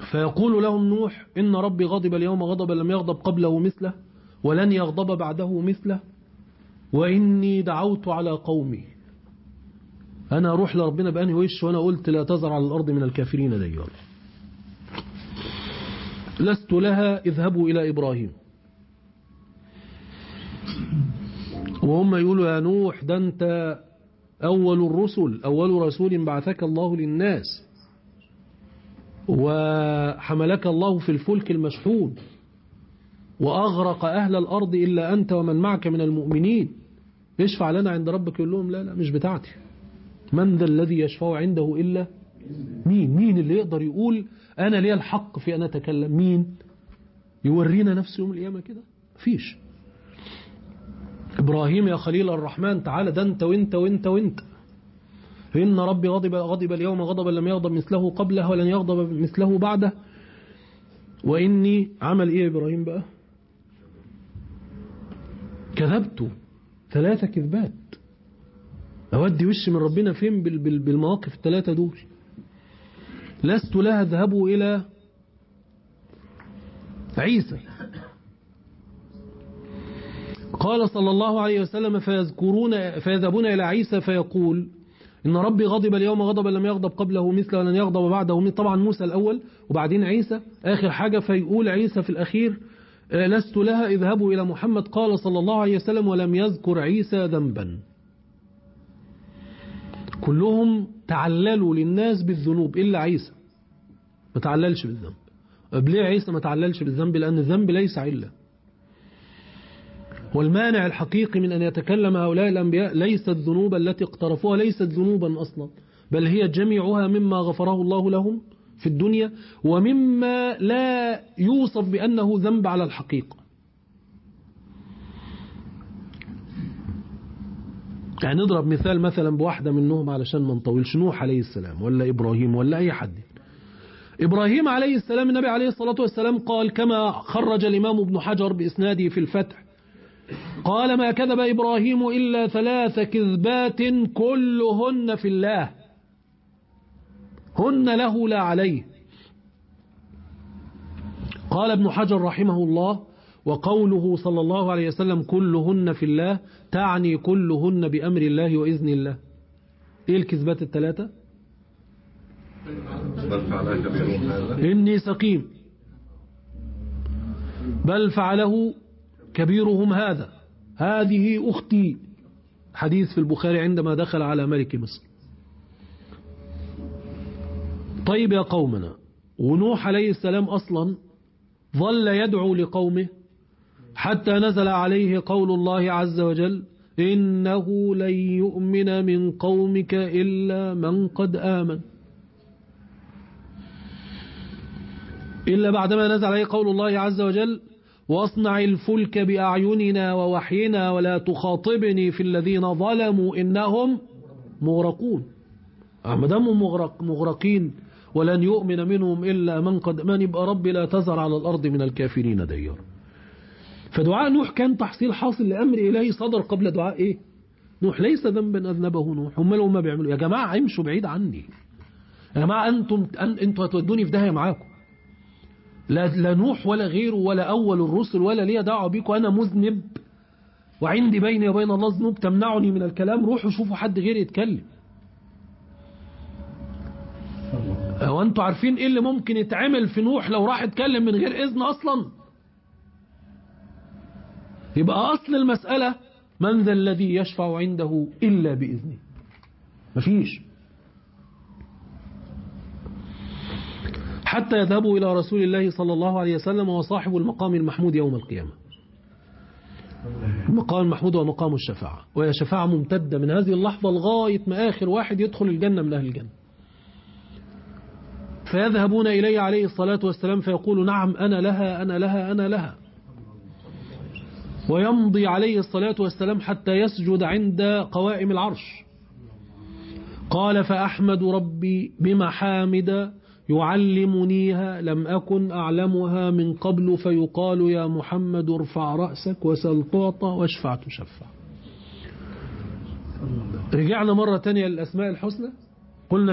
فيقول لهم نوح إن ربي غضب اليوم غضبا لم يغضب قبله مثله ولن يغضب بعده مثله وإني دعوت على قومي أنا أروح لربنا بأنهي وش وأنا قلت لا تزر على الأرض من الكافرين ديار لست لها اذهبوا إلى إبراهيم وهم يقولوا يا نوح ده أنت أول الرسل أول رسول بعثك الله للناس وحملك الله في الفلك المشحون وأغرق أهل الأرض إلا أنت ومن معك من المؤمنين اشفع لنا عند ربك يقول لهم لا لا مش بتاعتي من ذا الذي يشفع عنده إلا مين مين اللي يقدر يقول أنا لي الحق في أن أتكلم مين يورينا نفسه يوم القيامة كده فيش إبراهيم يا خليل الرحمن تعالى ده أنت وأنت وأنت وأنت إن ربي غضب غضب اليوم غضبا لم يغضب مثله قبله ولن يغضب مثله بعده وإني عمل إيه إبراهيم بقى كذبت ثلاثة كذبات أودي وش من ربنا فين بالمواقف الثلاثة دول لست لها اذهبوا إلى عيسى قال صلى الله عليه وسلم فيذكرون فيذهبون إلى عيسى فيقول إن ربي غضب اليوم غضبا لم يغضب قبله مثله ولن يغضب بعده مثله طبعا موسى الأول وبعدين عيسى آخر حاجة فيقول عيسى في الأخير لست لها اذهبوا إلى محمد قال صلى الله عليه وسلم ولم يذكر عيسى ذنبا كلهم تعللوا للناس بالذنوب إلا عيسى ما تعللش بالذنب طب ليه عيسى ما تعللش بالذنب لأن الذنب ليس علة والمانع الحقيقي من أن يتكلم هؤلاء الأنبياء ليست الذنوب التي اقترفوها ليست ذنوبا أصلا بل هي جميعها مما غفره الله لهم في الدنيا ومما لا يوصف بأنه ذنب على الحقيقة يعني نضرب مثال مثلا بواحدة منهم علشان ما نطولش نوح عليه السلام ولا إبراهيم ولا أي حد إبراهيم عليه السلام النبي عليه الصلاة والسلام قال كما خرج الإمام ابن حجر بإسناده في الفتح قال ما كذب إبراهيم إلا ثلاث كذبات كلهن في الله هن له لا عليه قال ابن حجر رحمه الله وقوله صلى الله عليه وسلم كلهن في الله تعني كلهن بأمر الله وإذن الله إيه الكذبات الثلاثة إني سقيم بل فعله كبيرهم هذا هذه أختي حديث في البخاري عندما دخل على ملك مصر طيب يا قومنا ونوح عليه السلام أصلا ظل يدعو لقومه حتى نزل عليه قول الله عز وجل إنه لن يؤمن من قومك إلا من قد آمن إلا بعدما نزل عليه قول الله عز وجل واصنع الفلك بأعيننا ووحينا ولا تخاطبني في الذين ظلموا إنهم مغرقون ما دام مغرق مغرقين ولن يؤمن منهم إلا من قد من يبقى ربي لا تزر على الأرض من الكافرين ديار فدعاء نوح كان تحصيل حاصل لأمر إلهي صدر قبل دعاء إيه نوح ليس ذنبا أذنبه نوح هم لو ما بيعملوا يا جماعة امشوا بعيد عني يا جماعة أنتم أن أنتم هتودوني في داهية معاكم لا, لا نوح ولا غيره ولا أول الرسل ولا ليا دعوة بيكم أنا مذنب وعندي بيني وبين الله ذنوب تمنعني من الكلام روحوا شوفوا حد غيري يتكلم هو انتوا عارفين ايه اللي ممكن يتعمل في نوح لو راح يتكلم من غير اذن اصلا يبقى اصل المسألة من ذا الذي يشفع عنده الا باذنه مفيش حتى يذهبوا إلى رسول الله صلى الله عليه وسلم وصاحب المقام المحمود يوم القيامة المقام المحمود هو مقام الشفاعة وهي شفاعة ممتدة من هذه اللحظة لغاية ما آخر واحد يدخل الجنة من أهل الجنة فيذهبون إليه عليه الصلاة والسلام فيقول نعم أنا لها أنا لها أنا لها ويمضي عليه الصلاة والسلام حتى يسجد عند قوائم العرش قال فأحمد ربي بمحامد يعلمنيها لم أكن أعلمها من قبل فيقال يا محمد ارفع رأسك وسل تعطى واشفع تشفع رجعنا مرة تانية للأسماء الحسنى